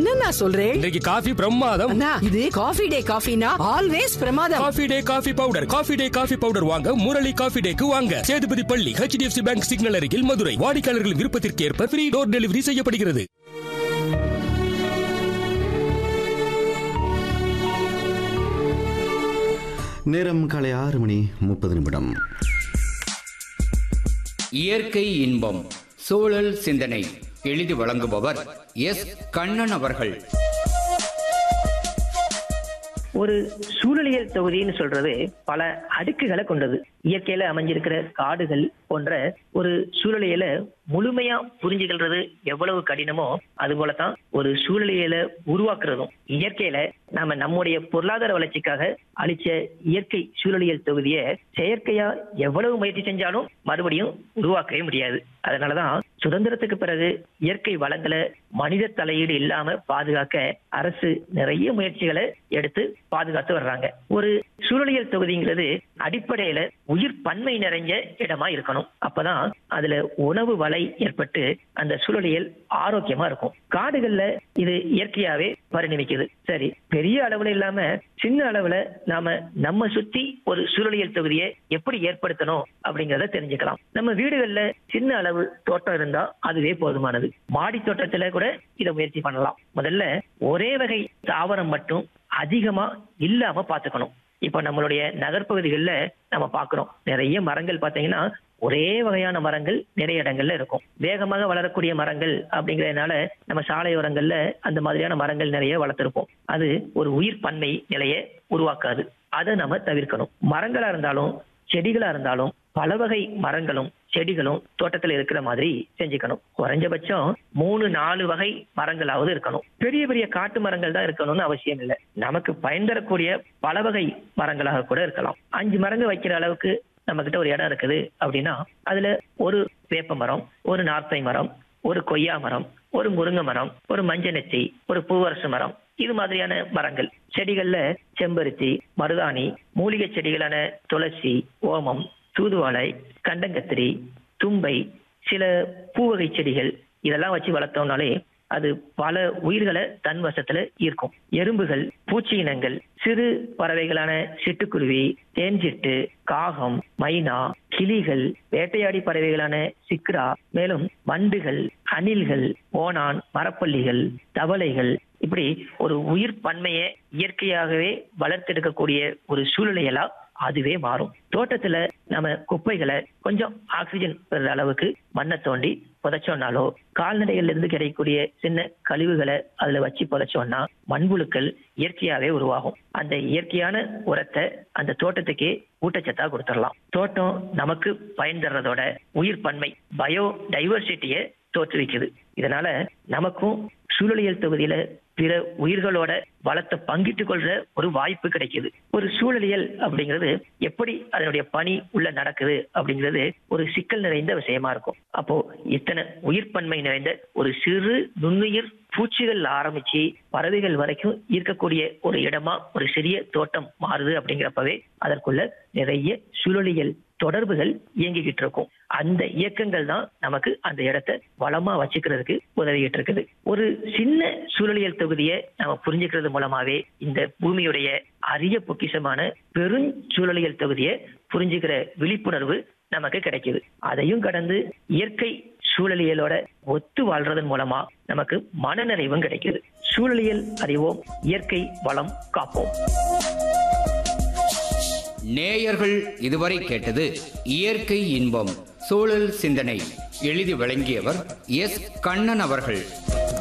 என்னண்ணா சொல்றேன் இன்றைக்கு காஃபி பிரமாதம் அண்ணா இது காஃபி டே காஃபினா ஆல்வேஸ் பிரமாதம் coffee day coffee powder coffee day coffee powder வாங்க முரளி காஃபி டேக்கு வாங்க சேதுபதி பள்ளி ஹெச்டிஎஃப்சி பேங்க் சிக்னல் அருகில் மதுரை வாடிக்கையாளர்களின் விருப்பத்திற்கு ஏற்ப ஃப்ரீ டோர் டெலிவரி செய்யப்படுகிறது நேரம் காலை ஆறு மணி முப்பது நிமிடம் இயற்கை இன்பம் சூழல் சிந்தனை எழுதி வழங்குபவர் எஸ் கண்ணன் அவர்கள் ஒரு சூழலியல் தொகுதின்னு சொல்றது பல அடுக்குகளை கொண்டது இயற்கையில அமைஞ்சிருக்கிற காடுகள் போன்ற ஒரு சூழலியலை முழுமையா புரிஞ்சுக்கிறது எவ்வளவு கடினமோ அது போலதான் ஒரு சூழலியலை உருவாக்குறதும் இயற்கையில நாம நம்முடைய பொருளாதார வளர்ச்சிக்காக அளிச்ச இயற்கை சூழலியல் தொகுதியை செயற்கையா எவ்வளவு முயற்சி செஞ்சாலும் மறுபடியும் உருவாக்கவே முடியாது அதனாலதான் சுதந்திரத்துக்கு பிறகு இயற்கை வளங்களை மனித தலையீடு இல்லாம பாதுகாக்க அரசு நிறைய முயற்சிகளை எடுத்து பாதுகாத்து வர்றாங்க ஒரு சூழலியல் தொகுதிங்கிறது அடிப்படையில உயிர் பன்மை நிறைஞ்ச இடமா இருக்கணும் அப்பதான் அதுல உணவு வலை ஏற்பட்டு அந்த சூழலியல் ஆரோக்கியமா இருக்கும் காடுகள்ல இது இயற்கையாவே பரிணமிக்குது சரி பெரிய அளவுல இல்லாம சின்ன அளவுல நாம நம்ம சுத்தி ஒரு சூழலியல் தொகுதியை எப்படி ஏற்படுத்தணும் அப்படிங்கறத தெரிஞ்சுக்கலாம் நம்ம வீடுகள்ல சின்ன அளவு தோட்டம் இருந்தா அதுவே போதுமானது மாடி தோட்டத்துல கூட இதை முயற்சி பண்ணலாம் முதல்ல ஒரே வகை தாவரம் மட்டும் அதிகமா இல்லாம பாத்துக்கணும் இப்ப நம்மளுடைய நகர்ப்பகுதிகள்ல நம்ம பாக்குறோம் நிறைய மரங்கள் பாத்தீங்கன்னா ஒரே வகையான மரங்கள் நிறைய இடங்கள்ல இருக்கும் வேகமாக வளரக்கூடிய மரங்கள் அப்படிங்கறதுனால நம்ம சாலையோரங்கள்ல அந்த மாதிரியான மரங்கள் நிறைய வளர்த்திருப்போம் அது ஒரு உயிர் பன்மை நிலையை உருவாக்காது அதை நம்ம தவிர்க்கணும் மரங்களா இருந்தாலும் செடிகளா இருந்தாலும் பல வகை மரங்களும் செடிகளும் தோட்டத்துல இருக்கிற மாதிரி செஞ்சுக்கணும் குறைஞ்சபட்சம் மூணு நாலு வகை மரங்களாவது இருக்கணும் பெரிய பெரிய காட்டு மரங்கள் தான் இருக்கணும்னு அவசியம் இல்லை நமக்கு பயன் தரக்கூடிய பல வகை மரங்களாக கூட இருக்கலாம் அஞ்சு மரங்கள் வைக்கிற அளவுக்கு நம்ம கிட்ட ஒரு இடம் இருக்குது அப்படின்னா அதுல ஒரு வேப்ப மரம் ஒரு நார்த்தை மரம் ஒரு கொய்யா மரம் ஒரு முருங்கை மரம் ஒரு மஞ்சள் நெத்தி ஒரு பூவரசு மரம் இது மாதிரியான மரங்கள் செடிகள்ல செம்பருத்தி மருதாணி மூலிகை செடிகளான துளசி ஓமம் தூதுவாழை கண்டங்கத்திரி தும்பை சில பூவகை செடிகள் இதெல்லாம் வச்சு வளர்த்தோம்னாலே அது பல உயிர்களை தன் வசத்துல ஈர்க்கும் எறும்புகள் பூச்சி இனங்கள் சிறு பறவைகளான சிட்டுக்குருவி தேன்சிட்டு காகம் மைனா கிளிகள் வேட்டையாடி பறவைகளான சிக்ரா மேலும் வண்டுகள் அணில்கள் ஓணான் மரப்பள்ளிகள் தவளைகள் இப்படி ஒரு உயிர் பன்மையை இயற்கையாகவே வளர்த்தெடுக்கக்கூடிய ஒரு சூழ்நிலையெல்லாம் அதுவே மாறும் தோட்டத்துல நம்ம குப்பைகளை கொஞ்சம் ஆக்சிஜன் பெறுற அளவுக்கு மண்ணை தோண்டி புதைச்சோம்னாலோ கால்நடைகள்ல இருந்து கிடைக்கக்கூடிய சின்ன கழிவுகளை அதுல வச்சு புதைச்சோம்னா மண்புழுக்கள் இயற்கையாவே உருவாகும் அந்த இயற்கையான உரத்தை அந்த தோட்டத்துக்கே ஊட்டச்சத்தா கொடுத்துடலாம் தோட்டம் நமக்கு பயன் தர்றதோட உயிர் பன்மை பயோ டைவர்சிட்டியை தோற்றுவிக்குது இதனால நமக்கும் சூழலியல் தொகுதியில பிற உயிர்களோட வளத்தை பங்கிட்டுக் கொள்ற ஒரு வாய்ப்பு கிடைக்குது ஒரு சூழலியல் அப்படிங்கிறது எப்படி அதனுடைய பணி உள்ள நடக்குது அப்படிங்கிறது ஒரு சிக்கல் நிறைந்த விஷயமா இருக்கும் அப்போ இத்தனை உயிர்ப்பன்மை நிறைந்த ஒரு சிறு நுண்ணுயிர் பூச்சிகள் ஆரம்பிச்சு பறவைகள் வரைக்கும் இருக்கக்கூடிய ஒரு இடமா ஒரு சிறிய தோட்டம் மாறுது அப்படிங்கிறப்பவே அதற்குள்ள நிறைய சூழலியல் தொடர்புகள் இயங்கிக்கிட்டு இருக்கும் அந்த இயக்கங்கள் தான் நமக்கு அந்த இடத்தை வளமா வச்சுக்கிறதுக்கு உதவிக்கிட்டு இருக்குது ஒரு சின்ன சூழலியல் தொகுதியை நம்ம புரிஞ்சுக்கிறது மூலமாவே இந்த பூமியுடைய அரிய பொக்கிஷமான பெருஞ்சூழலியல் தொகுதியை புரிஞ்சுக்கிற விழிப்புணர்வு நமக்கு கிடைக்குது அதையும் கடந்து இயற்கை சூழலியலோட ஒத்து வாழ்றதன் மூலமா நமக்கு மனநிறைவும் கிடைக்குது சூழலியல் அறிவோம் இயற்கை வளம் காப்போம் நேயர்கள் இதுவரை கேட்டது இயற்கை இன்பம் சூழல் சிந்தனை எழுதி வழங்கியவர் எஸ் கண்ணன் அவர்கள்